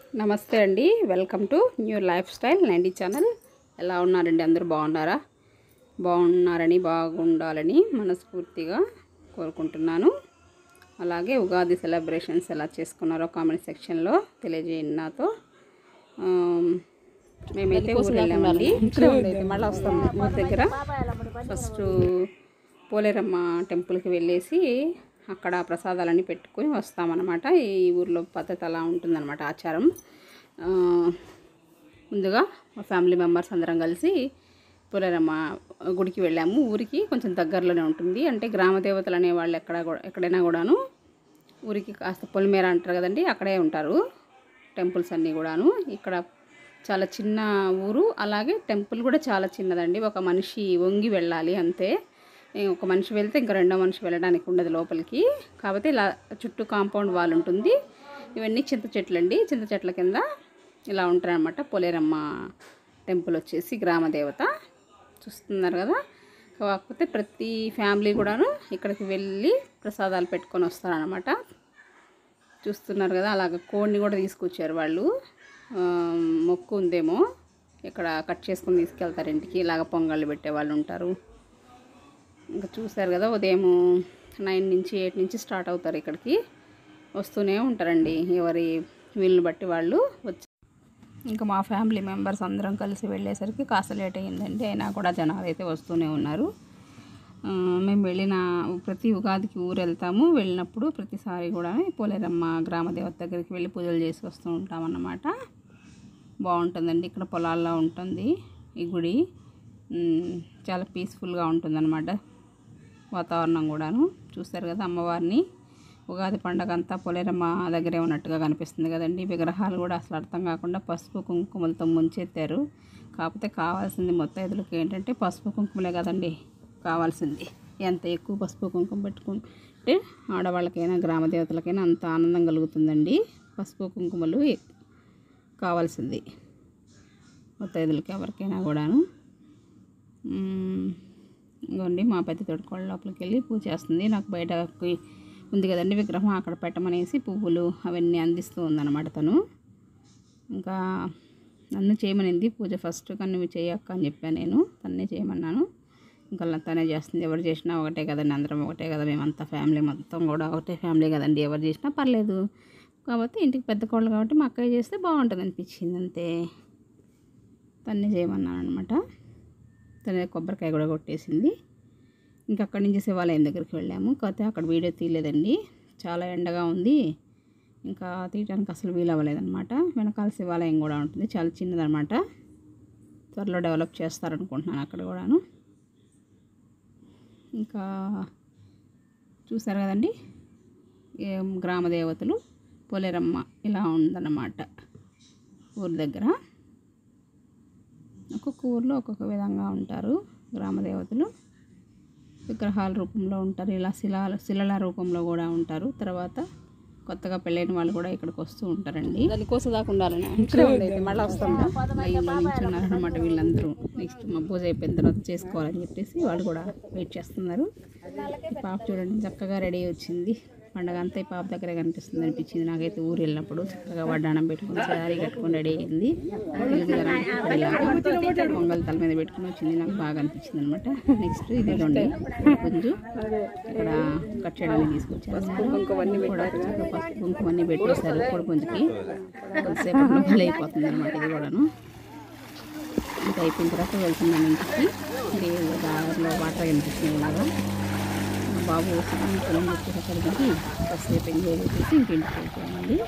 నమస్తే అండి welcome to new lifestyle ninety channel ఎలా ఉన్నారండి అందరూ బాగున్నారా బాగున్నారని బాగుండాలని మనస్ఫూర్తిగా కోరుకుంటున్నాను అలాగే ఉగాది సెలబ్రేషన్స్ ఎలా చేసుకున్నారో కామెంట్ సెక్షన్లో తెలియజేయండి నాతో ఆమ్, మేమైతే ఊరు వెళ్ళామండి ఇక్కడే ఉండేది మళ్ళీ వస్తాం ఊరి దగ్గర ఫస్ట్ పోలేరమ్మ టెంపుల్కి వెళ్ళేసి అక్కడ ప్రసాదాలన్నీ పెట్టుకొని వస్తామన్నమాట ఈ ఊర్లో పద్ధతి అలా ఉంటుందన్నమాట ఆచారం ఆ, ముందుగా మా ఫ్యామిలీ మెంబర్స్ అందరం కలిసి పోలేరమ్మ గుడికి వెళ్ళాము ఊరికి కొంచెం దగ్గరలోనే ఉంటుంది అంటే గ్రామ దేవతలు అనే వాళ్ళు ఎక్కడ కూడా ఎక్కడైనా కూడాను ఊరికి కాస్త పొలిమేర అంటారు కదండి అక్కడే ఉంటారు టెంపుల్స్ అన్నీ కూడాను ఇక్కడ చాలా చిన్న ఊరు అలాగే టెంపుల్ కూడా చాలా చిన్నదండి ఒక మనిషి వంగి వెళ్ళాలి అంతే ఏ, ఒక మనిషి వెళ్తే ఇంకా రెండో మనిషి వెళ్ళడానికి ఉండదు లోపలికి కాకపోతే ఇలా చుట్టూ కాంపౌండ్ వాల్ ఉంటుంది ఇవన్నీ చింత చెట్లు అండి చింత చెట్ల కింద ఇలా ఉంటారనమాట పోలేరమ్మ టెంపుల్ వచ్చేసి గ్రామ దేవత చూస్తున్నారు కదా కాకపోతే ప్రతి ఫ్యామిలీ కూడాను ఇక్కడికి వెళ్ళి ప్రసాదాలు పెట్టుకొని వస్తారనమాట చూస్తున్నారు కదా అలాగ కోడిని కూడా తీసుకొచ్చారు వాళ్ళు ఆ, మొక్కు ఉందేమో ఇక్కడ కట్ చేసుకొని తీసుకెళ్తారు ఇంటికి ఇలాగ పొంగళ్ళు పెట్టే వాళ్ళు ఉంటారు ఇంకా చూసారు కదా ఉదయం నైన్ నుంచి ఎయిట్ నుంచి స్టార్ట్ అవుతారు ఇక్కడికి వస్తూనే ఉంటారండి ఎవరి వీళ్ళని బట్టి వాళ్ళు వచ్చి ఇంకా మా ఫ్యామిలీ మెంబర్స్ అందరం కలిసి వెళ్ళేసరికి కాస్త లేట్ అయ్యిందండి అయినా కూడా జనాలు అయితే వస్తూనే ఉన్నారు ఆ, మేము వెళ్ళిన ప్రతి ఉగాదికి ఊరు వెళ్తాము వెళ్ళినప్పుడు ప్రతిసారి కూడా పోలేరమ్మ గ్రామ దేవత దగ్గరికి వెళ్ళి పూజలు చేసి వస్తూ ఉంటామన్నమాట బాగుంటుందండి ఇక్కడ పొలాల్లో ఉంటుంది ఈ గుడి ఉమ్, చాలా పీస్ఫుల్గా ఉంటుందన్నమాట వాతావరణం కూడాను చూస్తారు కదా అమ్మవారిని ఉగాది పండగ అంతా పొలేరమ్మ దగ్గరే ఉన్నట్టుగా కనిపిస్తుంది కదండి విగ్రహాలు కూడా అసలు అర్థం కాకుండా పసుపు కుంకుమలతో ముంచెత్తారు కాకపోతే కావాల్సింది మొత్తైదులకి ఏంటంటే పసుపు కుంకుమలే కదండి కావాల్సింది ఎంత ఎక్కువ పసుపు కుంకుమ పెట్టుకుంటే ఆడవాళ్ళకైనా గ్రామ దేవతలకైనా అంత ఆనందం కలుగుతుందండి పసుపు కుంకుమలు ఎ- కావాల్సింది మొత్తైదులకి ఎవరికైనా కూడాను మ్మ్. ఇదిగోండి మా పెద్ద తోడుకోళ్ళ లోపలికి వెళ్ళి పూజ చేస్తుంది నాకు బయటకి ఉంది కదండి విగ్రహం అక్కడ పెట్టమనేసి పువ్వులు అవన్నీ అందిస్తూ ఉందన్నమాట తను ఇంకా నన్ను చేయమనింది పూజ ఫస్ట్ కానీ నువ్వు చేయక్క అని చెప్పాను నేను తన్నే చేయమన్నాను ఇంకా అలా తనే చేస్తుంది ఎవరు చేసినా ఒకటే కదండి అందరం ఒకటే కదా మేమంతా ఫ్యామిలీ మొత్తం కూడా ఒకటే ఫ్యామిలీ కదండి ఎవరు చేసినా పర్లేదు కాబట్టి ఇంటికి పెద్ద కోళ్ళు కాబట్టి మా అక్కయ్య చేస్తే బాగుంటుంది అనిపించింది అంతే తన్నే చేయమన్నాను అనమాట తనే కొబ్బరికాయ కూడా కొట్టేసింది ఇంకా అక్కడి నుంచి శివాలయం దగ్గరికి వెళ్ళాము కాకపోతే అక్కడ వీడియో తీయలేదండి చాలా ఎండగా ఉంది ఇంకా తీయడానికి అసలు వీలు అవ్వలేదన్నమాట వెనకాల శివాలయం కూడా ఉంటుంది చాలా చిన్నదనమాట త్వరలో డెవలప్ చేస్తారనుకుంటున్నాను అక్కడ కూడాను ఇంకా చూసారు కదండి ఏం గ్రామ దేవతలు పోలేరమ్మ ఇలా ఉందన్నమాట ఊరి దగ్గర ఒక్కొక్క ఊర్లో ఒక్కొక్క విధంగా ఉంటారు గ్రామ దేవతలు విగ్రహాల రూపంలో ఉంటారు ఇలా శిలాల శిలల రూపంలో కూడా ఉంటారు తర్వాత కొత్తగా పెళ్ళైన వాళ్ళు కూడా ఇక్కడికి వస్తూ ఉంటారండి దాని కోసం దాకా ఉండాలని ఇక్కడే ఉండేది మళ్ళీ వస్తాం లైన్లో నిల్చున్నారనమాట వీళ్ళందరూ నెక్స్ట్ మా పూజ అయిపోయిన తర్వాత చేసుకోవాలని చెప్పేసి వాళ్ళు కూడా వెయిట్ చేస్తున్నారు ఈ పాప చూడండి చక్కగా రెడీ వచ్చింది పండగ అంతా ఈ పాప దగ్గరే కనిపిస్తుంది అనిపించింది నాకైతే ఊరు వెళ్ళినప్పుడు చక్కగా వడ్డానం పెట్టుకుని శారీ కట్టుకొని రెడీ అయింది పొంగల్ తల మీద పెట్టుకుని వచ్చింది నాకు బాగా అనిపించింది అనమాట నెక్స్ట్ ఇది ఉండే కొంచెం ఇక్కడ కట్ చేయడానికి తీసుకొచ్చాను కూడా చక్కగా పసుపు కుంకుమ అన్నీ పెట్టేశారు పొడి పుంజుకి కొద్దిసేపు భలే అయిపోతుంది అనమాట ఇది కూడాను ఇంకా అయిపోయిన తర్వాత వెళ్తున్నాను ఇంటికి ఇది దారిలో వాటర్ కనిపిస్తుంది ఇలాగా మా బాబు పొలం వచ్చేసరికి కొద్దిసేపు ఎంజాయ్ చేసేసి ఇంక ఇంటికి వెళ్ళిపోయామండి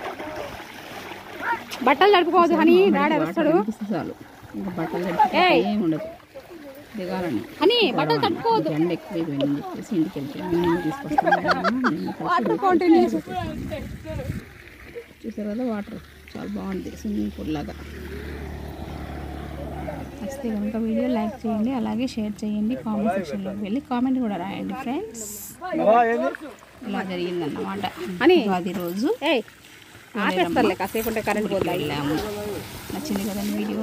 బట్టలు తడుపుకోవద్దు హనీ డాడీ వాటర్ కనిపిస్తే చాలు ఇంకా బట్టలు తడిపితే ఏం ఉండదు దిగాలని హనీ బట్టలు తడుపుకోవద్దు ఎండ ఎక్కువ అయిపోయిందని చెప్పేసి ఇంటికి వెళ్ళిపోయాను నేను తీసుకొస్తాను చూసారు కదా వాటర్ చాలా బాగుంది స్విమ్మింగ్ పూల్ లాగా నచ్చితే కనుక వీడియో లైక్ చేయండి అలాగే షేర్ చేయండి కామెంట్ సెక్షన్లోకి వెళ్ళి కామెంట్ కూడా రాయండి ఫ్రెండ్స్ ఇలా జరిగిందన్నమాట అని అది రోజు ఏయ్ ఆపేస్తారులే కాసేపు ఉంటే కరెంట్ పోతుంది వెళ్ళాము నచ్చింది కదండి వీడియో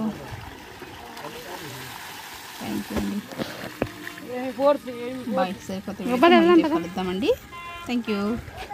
థ్యాంక్ యూ అండి బాయ్ సరిపోతే కలుద్దామండి థ్యాంక్ యూ